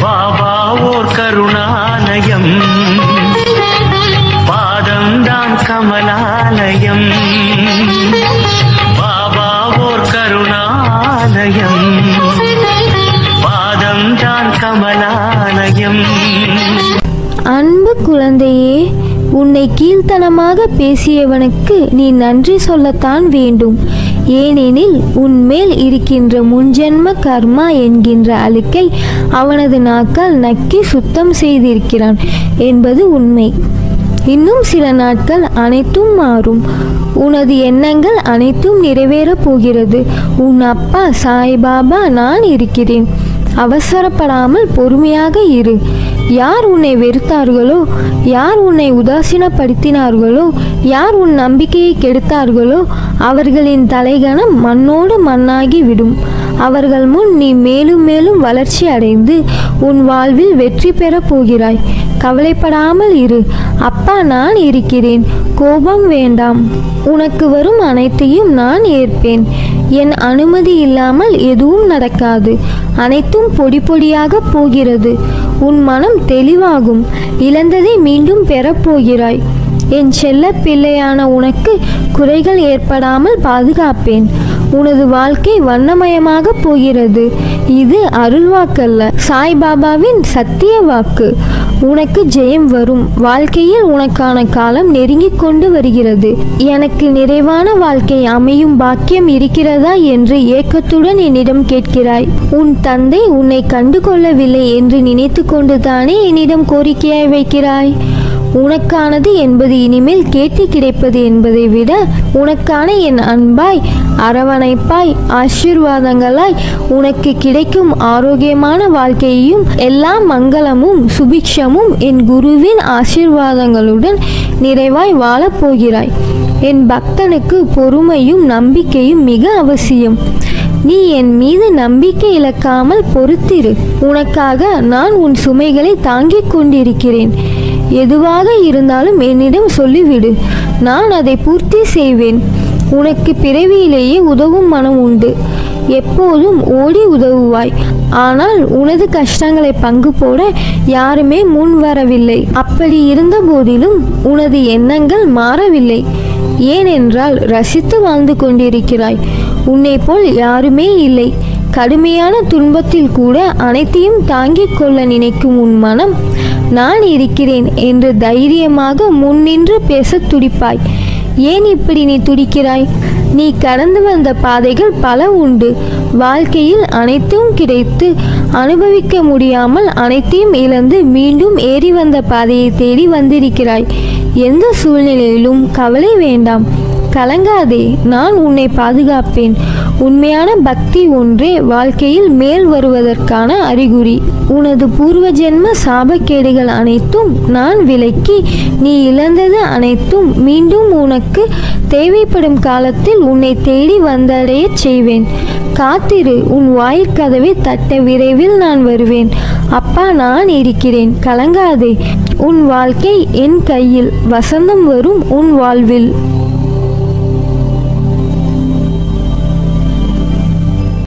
பாபா ஓர் கருணாலயம் பாதம்தான் கமலாலயம் பாபா ஓர் கருணாலயம் பாதம்தான் கமலாலயம் அன்பு குழந்தையே உன்னை கீழ்த்தனமாக பேசியவனுக்கு நீ நன்றி சொல்லத்தான் வேண்டும் ஏனெனில் உன்மேல் இருக்கின்ற முன்ஜென்ம கர்மா என்கின்ற அழுக்கை அவனது நாக்கால் நக்கி சுத்தம் செய்திருக்கிறான் என்பது உண்மை இன்னும் சில நாட்கள் அனைத்தும் மாறும் உனது எண்ணங்கள் அனைத்தும் நிறைவேறப் போகிறது உன் அப்பா சாய்பாபா நான் இருக்கிறேன் அவசரப்படாமல் பொறுமையாக இரு யார் உன்னை வெறுத்தார்களோ யார் உன்னை உதாசீனப்படுத்தினார்களோ யார் உன் நம்பிக்கையை கெடுத்தார்களோ அவர்களின் தலைகணம் மண்ணோடு மண்ணாகி விடும் அவர்கள் முன் நீ மேலும் மேலும் வளர்ச்சி அடைந்து உன் வாழ்வில் வெற்றி பெறப் போகிறாய் கவலைப்படாமல் இரு அப்பா நான் இருக்கிறேன் கோபம் வேண்டாம் உனக்கு வரும் அனைத்தையும் நான் ஏற்பேன் என் அனுமதி இல்லாமல் எதுவும் நடக்காது அனைத்தும் பொடி பொடியாக போகிறது உன் மனம் தெளிவாகும் இழந்ததை மீண்டும் பெறப்போகிறாய் என் செல்ல பிள்ளையான உனக்கு குறைகள் ஏற்படாமல் பாதுகாப்பேன் உனது வாழ்க்கை வண்ணமயமாக போகிறது இது அருள்வாக்கல்ல சாய்பாபாவின் சத்திய வாக்கு உனக்கு ஜெயம் வரும் வாழ்க்கையில் உனக்கான காலம் நெருங்கிக் கொண்டு வருகிறது எனக்கு நிறைவான வாழ்க்கை அமையும் பாக்கியம் இருக்கிறதா என்று ஏக்கத்துடன் என்னிடம் கேட்கிறாய் உன் தந்தை உன்னை கண்டு கொள்ளவில்லை என்று நினைத்து கொண்டுதானே என்னிடம் கோரிக்கையாய் வைக்கிறாய் உனக்கானது என்பது இனிமேல் கேட்டு கிடைப்பது என்பதை விட உனக்கான என் அன்பாய் அரவணைப்பாய் ஆசீர்வாதங்களாய் உனக்கு கிடைக்கும் ஆரோக்கியமான வாழ்க்கையையும் எல்லா மங்களமும் சுபிக்ஷமும் என் குருவின் ஆசீர்வாதங்களுடன் நிறைவாய் வாழப் போகிறாய் என் பக்தனுக்கு பொறுமையும் நம்பிக்கையும் மிக அவசியம் நீ என் மீது நம்பிக்கை இழக்காமல் பொறுத்திரு உனக்காக நான் உன் சுமைகளை தாங்கிக் கொண்டிருக்கிறேன் எதுவாக இருந்தாலும் என்னிடம் சொல்லிவிடு நான் அதை பூர்த்தி செய்வேன் உனக்கு பிறவியிலேயே உதவும் மனம் உண்டு எப்போதும் ஓடி உதவுவாய் ஆனால் உனது கஷ்டங்களை பங்கு போட யாருமே முன் வரவில்லை அப்படி இருந்த போதிலும் உனது எண்ணங்கள் மாறவில்லை ஏனென்றால் ரசித்து வாழ்ந்து கொண்டிருக்கிறாய் உன்னை போல் யாருமே இல்லை கடுமையான துன்பத்தில் கூட அனைத்தையும் தாங்கிக் கொள்ள நினைக்கும் உன் மனம் நான் இருக்கிறேன் என்று தைரியமாக முன்னின்று பேசத் துடிப்பாய் ஏன் இப்படி நீ துடிக்கிறாய் நீ கடந்து வந்த பாதைகள் பல உண்டு வாழ்க்கையில் அனைத்தும் கிடைத்து அனுபவிக்க முடியாமல் அனைத்தையும் இழந்து மீண்டும் ஏறி வந்த பாதையை தேடி வந்திருக்கிறாய் எந்த சூழ்நிலையிலும் கவலை வேண்டாம் கலங்காதே நான் உன்னை பாதுகாப்பேன் உண்மையான பக்தி ஒன்றே வாழ்க்கையில் மேல் வருவதற்கான அறிகுறி உனது பூர்வ ஜென்ம சாபக்கேடுகள் அனைத்தும் நான் விலக்கி நீ இழந்தது அனைத்தும் மீண்டும் உனக்கு தேவைப்படும் காலத்தில் உன்னை தேடி வந்தடையச் செய்வேன் காத்திரு உன் வாயிற்கதவை தட்ட விரைவில் நான் வருவேன் அப்பா நான் இருக்கிறேன் கலங்காதே உன் வாழ்க்கை என் கையில் வசந்தம் வரும் உன் வாழ்வில்